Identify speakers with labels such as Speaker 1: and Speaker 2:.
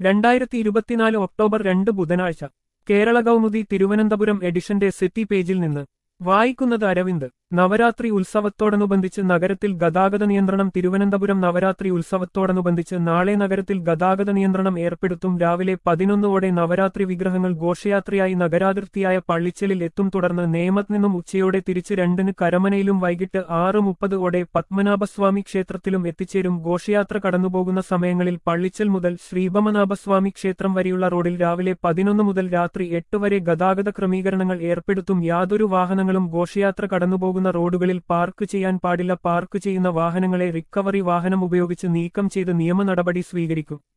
Speaker 1: രണ്ടായിരത്തി ഇരുപത്തിനാല് ഒക്ടോബർ രണ്ട് ബുധനാഴ്ച കേരള കൗമുദി തിരുവനന്തപുരം എഡിഷന്റെ സിറ്റി പേജിൽ നിന്ന് വായിക്കുന്നത് അരവിന്ദ് നവരാത്രി ഉത്സവത്തോടനുബന്ധിച്ച് നഗരത്തിൽ ഗതാഗത നിയന്ത്രണം തിരുവനന്തപുരം നവരാത്രി ഉത്സവത്തോടനുബന്ധിച്ച് നാളെ നഗരത്തിൽ ഗതാഗത നിയന്ത്രണം ഏർപ്പെടുത്തും രാവിലെ പതിനൊന്നോടെ നവരാത്രി വിഗ്രഹങ്ങൾ ഘോഷയാത്രയായി നഗരാതിർത്തിയായ പള്ളിച്ചലിൽ എത്തും തുടർന്ന് നേമത്ത് നിന്നും ഉച്ചയോടെ തിരിച്ച് രണ്ടിന് കരമനയിലും വൈകിട്ട് ആറ് മുപ്പത് ഓടെ പത്മനാഭസ്വാമി ക്ഷേത്രത്തിലും എത്തിച്ചേരും ഘോഷയാത്ര കടന്നുപോകുന്ന സമയങ്ങളിൽ പള്ളിച്ചൽ മുതൽ ശ്രീപമനാഭസ്വാമി ക്ഷേത്രം വരെയുള്ള റോഡിൽ രാവിലെ പതിനൊന്ന് മുതൽ രാത്രി എട്ട് വരെ ഗതാഗത ക്രമീകരണങ്ങൾ ഏർപ്പെടുത്തും യാതൊരു വാഹനങ്ങളും ഘോഷയാത്ര കടന്നുപോകുന്ന റോഡുകളിൽ പാർക്ക് ചെയ്യാൻ പാടില്ല പാർക്ക് ചെയ്യുന്ന വാഹനങ്ങളെ റിക്കവറി വാഹനം ഉപയോഗിച്ച് നീക്കം ചെയ്ത് നിയമ നടപടി സ്വീകരിക്കും